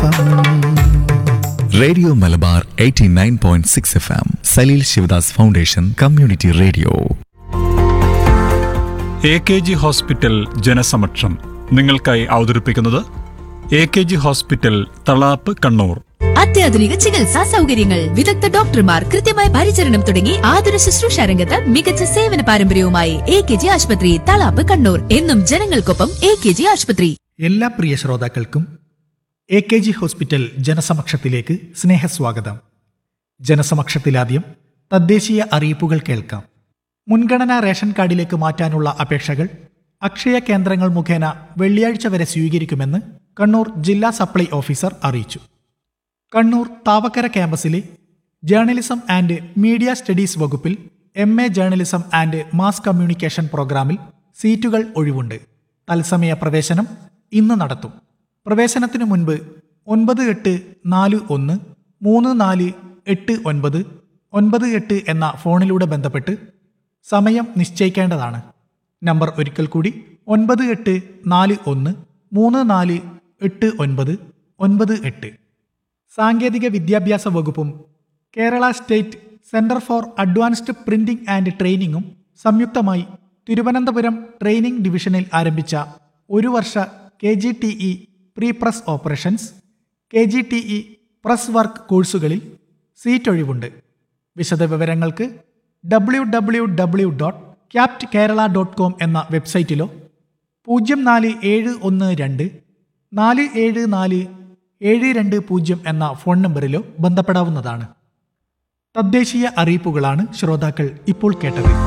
FM radio Malabar 89.6 F M Saleel Sivadas foundation community radio A K G hospital ജനസമക്ഷം നിങ്ങൾക്കായി അവതരിപ്പിക്കുന്നത് A K G hospital Thalap Kannur അത്യാധുനിക ചികിത്സാ സൗകര്യങ്ങൾ വിദഗ്ധ ഡോക്ടർമാർ കൃത്യമായ പരിചരണം തുടങ്ങി ആതുര ശുശ്രൂഷ രംഗത്ത് മികച്ച സേവന പാരമ്പര്യവുമായി എ കെ ജി ആശുപത്രി തളാപ്പ് കണ്ണൂർ എന്നും ജനങ്ങൾക്കൊപ്പം എ കെ ജി ആശുപത്രി എല്ലാ പ്രിയ ശ്രോതാക്കൾക്കും എ കെ ജി ഹോസ്പിറ്റൽ ജനസമക്ഷത്തിലേക്ക് സ്നേഹസ്വാഗതം ജനസമക്ഷത്തിലാദ്യം തദ്ദേശീയ അറിയിപ്പുകൾ കേൾക്കാം മുൻഗണനാ റേഷൻ കാർഡിലേക്ക് മാറ്റാനുള്ള അപേക്ഷകൾ അക്ഷയ കേന്ദ്രങ്ങൾ മുഖേന വെള്ളിയാഴ്ച വരെ സ്വീകരിക്കുമെന്ന് കണ്ണൂർ ജില്ലാ സപ്ലൈ ഓഫീസർ അറിയിച്ചു കണ്ണൂർ താവക്കര ക്യാമ്പസിലെ ജേർണലിസം ആൻഡ് മീഡിയ സ്റ്റഡീസ് വകുപ്പിൽ M A journalism and mass communication പ്രോഗ്രാമിൽ സീറ്റുകൾ ഒഴിവുണ്ട് തത്സമയ പ്രവേശനം ഇന്ന് നടത്തും പ്രവേശനത്തിനു മുൻപ് ഒൻപത് എട്ട് നാല് ഒന്ന് മൂന്ന് നാല് എട്ട് ഒൻപത് ഒൻപത് എട്ട് എന്ന ഫോണിലൂടെ ബന്ധപ്പെട്ട് സമയം നിശ്ചയിക്കേണ്ടതാണ് നമ്പർ ഒരിക്കൽ കൂടി ഒൻപത് എട്ട് നാല് ഒന്ന് മൂന്ന് നാല് എട്ട് ഒൻപത് ഒൻപത് എട്ട് സാങ്കേതിക വിദ്യാഭ്യാസ വകുപ്പും Kerala state centre for advanced printing and ട്രെയിനിങ്ങും സംയുക്തമായി തിരുവനന്തപുരം ട്രെയിനിംഗ് ഡിവിഷനിൽ ആരംഭിച്ച ഒരു വർഷ K G T E pre press operations K G T E press work കോഴ്സുകളിൽ സീറ്റ് ഒഴിവുണ്ട് വിശദവിവരങ്ങൾക്ക് W W W dot capt Kerala dot com എന്ന വെബ്സൈറ്റിലോ പൂജ്യം നാല് ഏഴ് ഒന്ന് രണ്ട് നാല് ഏഴ് നാല് ഏഴ് രണ്ട് പൂജ്യം എന്ന ഫോൺ നമ്പറിലോ ബന്ധപ്പെടാവുന്നതാണ് തദ്ദേശീയ അറിയിപ്പുകളാണ് ശ്രോതാക്കൾ ഇപ്പോൾ കേട്ടത്